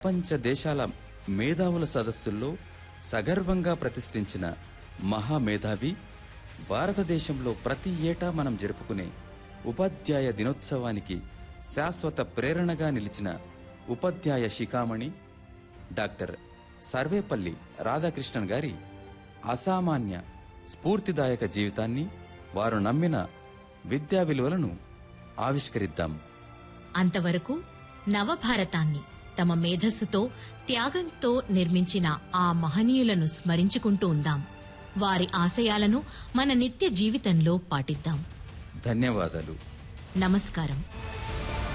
ప్రపంచ దేశాల మేధావుల సదస్సుల్లో సగర్వంగా ప్రతిష్ఠించిన మహామేధావి భారతదేశంలో ప్రతి ఏటా మనం జరుపుకునే ఉపాధ్యాయ దినోత్సవానికి శాశ్వత ప్రేరణగా నిలిచిన ఉపాధ్యాయ శిఖామణి డాక్టర్ సర్వేపల్లి రాధాకృష్ణన్ గారి అసామాన్య స్ఫూర్తిదాయక జీవితాన్ని వారు నమ్మిన విద్యా విలువలను ఆవిష్కరిద్దాం అంతవరకు నవభారతాన్ని తమ మేధస్సుతో త్యాగంతో నిర్మించిన ఆ మహనీయులను స్మరించుకుంటూ ఉందాం వారి ఆశయాలను మన నిత్య జీవితంలో పాటిద్దాం ధన్యవాదాలు నమస్కారం